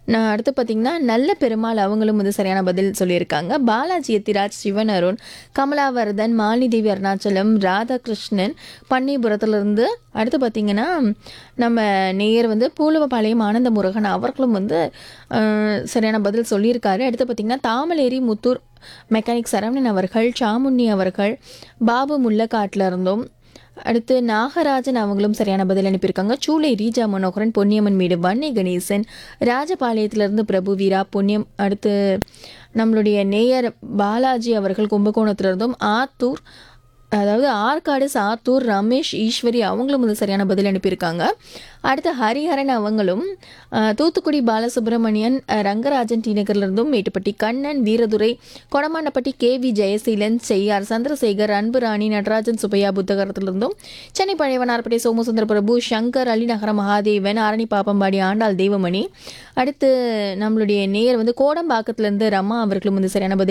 நான் அடுத்து பார்த்தீங்கன்னா நல்ல பெருமாள் அவங்களும் வந்து சரியான பதில் சொல்லியிருக்காங்க பாலாஜி எத்திராஜ் சிவன் அருண் கமலாவர்தன் மாலிதேவி அருணாச்சலம் ராதாகிருஷ்ணன் பன்னிபுரத்துலேருந்து அடுத்து பார்த்தீங்கன்னா நம்ம நேயர் வந்து பூலுவபாளையம் ஆனந்த முருகன் அவர்களும் வந்து அஹ், சரியான பதில் சொல்லியிருக்காரு அடுத்து பார்த்தீங்கன்னா தாமலேரி முத்தூர் மெக்கானிக் சரவணன் அவர்கள் சாமுண்ணி அவர்கள் பாபு முல்லக்காட்டில் இருந்தும் அடுத்து நாகராஜன் அவங்களும் சரியான பதில் அனுப்பியிருக்காங்க சூளை ரீஜா மனோகரன் பொன்னியம்மன் மீடு வன்னி கணேசன் ராஜபாளையத்திலிருந்து பிரபு வீரா பொன்னியம் அடுத்து நம்மளுடைய நேயர் பாலாஜி அவர்கள் கும்பகோணத்திலிருந்தும் ஆத்தூர் அதாவது ஆற்காடு சாத்தூர் ரமேஷ் ஈஸ்வரி அவங்களும் வந்து சரியான பதில் அனுப்பியிருக்காங்க அடுத்து ஹரிஹரன் அவங்களும் அஹ், தூத்துக்குடி பாலசுப்ரமணியன் அஹ், ரங்கராஜன் டி நகர்லேருந்தும் மேட்டுப்பட்டி கண்ணன் வீரதுரை கொடமாண்டப்பட்டி கே வி ஜெயசீலன் செய்யார் சந்திரசேகர் அன்புராணி நடராஜன் சுப்பையா புத்தகரத்திலிருந்தும் சென்னை பழையவனார்பட்டி சோமசுந்தர பிரபு சங்கர் அலிநகர மகாதேவன் ஆரணி பாப்பம்பாடி ஆண்டாள் தெய்வமணி அடுத்து நம்மளுடைய நேயர் வந்து கோடம்பாக்கத்திலேருந்து ரமா அவர்களும் வந்து சரியான பதில்